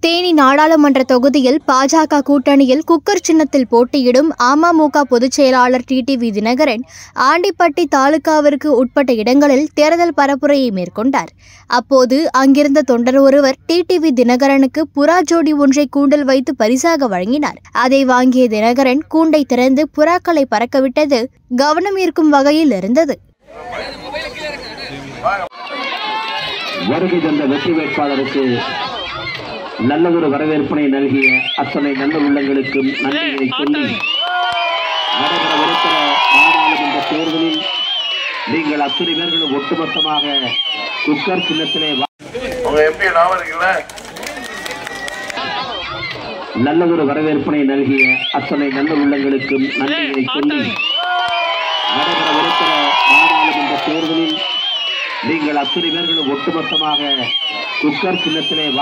தேனி நாடாளுமன்ற தொகுதியில் பாஜக கூட்டணியில் குக்கர் சின்னத்தில் போட்டியிடும் அமமுக பொதுச் செயலாளர் டிடிவி தினகரன் ஆண்டிப்பட்டி தாலுகாவிற்கு உட்பட்ட இடங்களில் தேர்தல் பரப்புரையை மேற்கொண்டார் அப்போது அங்கிருந்த தொண்டர் ஒருவர் டிடிவி தினகரனுக்கு புறா ஜோடி ஒன்றை கூண்டில் வைத்து பரிசாக வழங்கினார் அதை வாங்கிய தினகரன் கூண்டை திறந்து புறாக்களை பறக்கவிட்டது கவனம் ஈர்க்கும் வகையில் இருந்தது வருகை தந்த வெற்றி வேட்பாளருக்கு நல்லதொரு வரவேற்பினை நல்கிய அத்தனை நல்ல உள்ளங்களுக்கும் நன்றியை சொல்லி நடைபெறவிருக்கிற நாடாளுமன்ற தேர்தலில் நீங்கள் அத்தனை பேர்களும் ஒட்டுமொத்தமாக குக்கர் சின்னத்திலே வா- உங்க எம்பி ஞாபகம் இருக்குல்ல நல்லதொரு வரவேற்பினை நல்கிய அத்தனை நல்ல உள்ளங்களுக்கும் நன்றியை சொல்லி நடைபெறவிருக்கிற நாடாளுமன்ற தேர்தலில் நீங்கள் அத்தனை பேர்களும் ஒட்டுமொத்தமாக குக்கர் சின்னத்திலே வா-